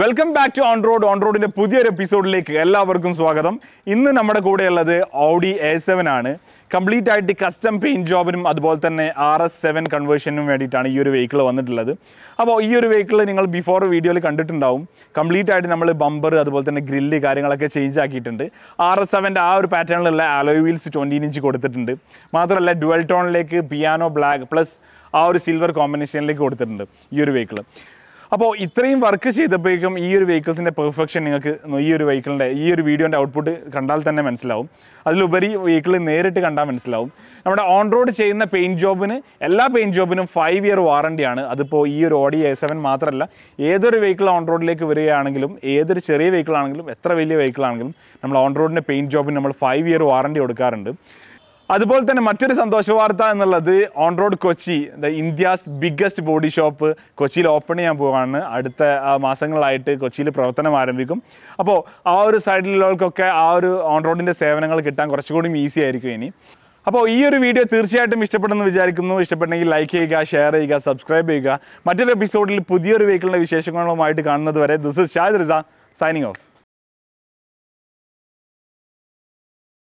welcome back to on road on റോഡിന്റെ പുതിയൊരു എപ്പിസോഡിലേക്ക് എല്ലാവർക്കും സ്വാഗതം ഇന്ന് നമ്മുടെ കൂടെയുള്ളത് ഓഡി എ സെവൻ ആണ് കംപ്ലീറ്റ് ആയിട്ട് കസ്റ്റം പെയിന്റ് ജോബിനും അതുപോലെ തന്നെ ആർ എസ് സെവൻ കൺവേർഷനും വേണ്ടിയിട്ടാണ് ഈ ഒരു വെഹിക്കിൾ വന്നിട്ടുള്ളത് അപ്പോൾ ഈ ഒരു വെഹിക്കിൾ നിങ്ങൾ ബിഫോർ വീഡിയോയിൽ കണ്ടിട്ടുണ്ടാവും കംപ്ലീറ്റ് ആയിട്ട് നമ്മൾ ബമ്പർ അതുപോലെ തന്നെ ഗ്രില്ല് കാര്യങ്ങളൊക്കെ ചേഞ്ച് ആക്കിയിട്ടുണ്ട് ആർ എസ് സെവൻ്റെ ആ ഒരു പാറ്റേണിലുള്ള അലോയ് വീൽസ് ട്വൻറ്റീൻ ഇഞ്ച് കൊടുത്തിട്ടുണ്ട് മാത്രമല്ല ഡുവൽ ടോണിലേക്ക് പിയാനോ ബ്ലാക്ക് പ്ലസ് ആ ഒരു സിൽവർ കോമ്പിനേഷനിലേക്ക് കൊടുത്തിട്ടുണ്ട് ഈ ഒരു വെഹിക്കിൾ അപ്പോൾ ഇത്രയും വർക്ക് ചെയ്തപ്പോഴേക്കും ഈ ഒരു വെഹിക്കിൾസിൻ്റെ പെർഫെക്ഷൻ നിങ്ങൾക്ക് ഈ ഒരു വെഹിക്കിളിൻ്റെ ഈ ഒരു വീഡിയോൻ്റെ ഔട്ട്പുട്ട് കണ്ടാൽ തന്നെ മനസ്സിലാവും അതിലുപരി വെഹിക്കിൾ നേരിട്ട് കണ്ടാൽ മനസ്സിലാവും നമ്മുടെ ഓൺ റോഡ് ചെയ്യുന്ന പെയിൻറ്റ് ജോബിന് എല്ലാ പെയിൻറ്റ് ജോബിനും ഫൈവ് ഇയർ വാറണ്ടിയാണ് അതിപ്പോൾ ഈ ഒരു ഓഡി എ സെവൻ മാത്രമല്ല ഏതൊരു വെഹിക്കിൾ ഓൺ റോഡിലേക്ക് വരികയാണെങ്കിലും ഏതൊരു ചെറിയ വെഹിക്കിൾ ആണെങ്കിലും എത്ര വലിയ വെഹിക്കിൾ ആണെങ്കിലും നമ്മൾ ഓൺ റോഡിൻ്റെ പെയിൻറ്റ് ജോബിന് നമ്മൾ ഫൈവ് ഇയർ വാറണ്ടി കൊടുക്കാറുണ്ട് അതുപോലെ തന്നെ മറ്റൊരു സന്തോഷ വാർത്ത എന്നുള്ളത് on road Kochi the India's biggest body shop കൊച്ചിയിൽ ഓപ്പൺ ചെയ്യാൻ പോവാണ് അടുത്ത ആ, മാസങ്ങളായിട്ട് കൊച്ചിയിൽ പ്രവർത്തനം ആരംഭിക്കും അപ്പോൾ ആ ഒരു സൈഡിലുള്ളവർക്കൊക്കെ ആ ഒരു ഓൺ റോഡിൻ്റെ സേവനങ്ങൾ കിട്ടാൻ കുറച്ചുകൂടി ഈസി ആയിരിക്കും ഇനി അപ്പോൾ ഈ ഒരു വീഡിയോ തീർച്ചയായിട്ടും ഇഷ്ടപ്പെടുന്നു വിചാരിക്കുന്നു ഇഷ്ടപ്പെട്ടെങ്കിൽ ലൈക്ക് ചെയ്യുക ഷെയർ ചെയ്യുക സബ്സ്ക്രൈബ് ചെയ്യുക മറ്റൊരു എപ്പിസോഡിൽ പുതിയൊരു വെഹിക്കിളിൻ്റെ വിശേഷങ്ങളുമായിട്ട് കാണുന്നത് വരെ this is Shad Riza signing of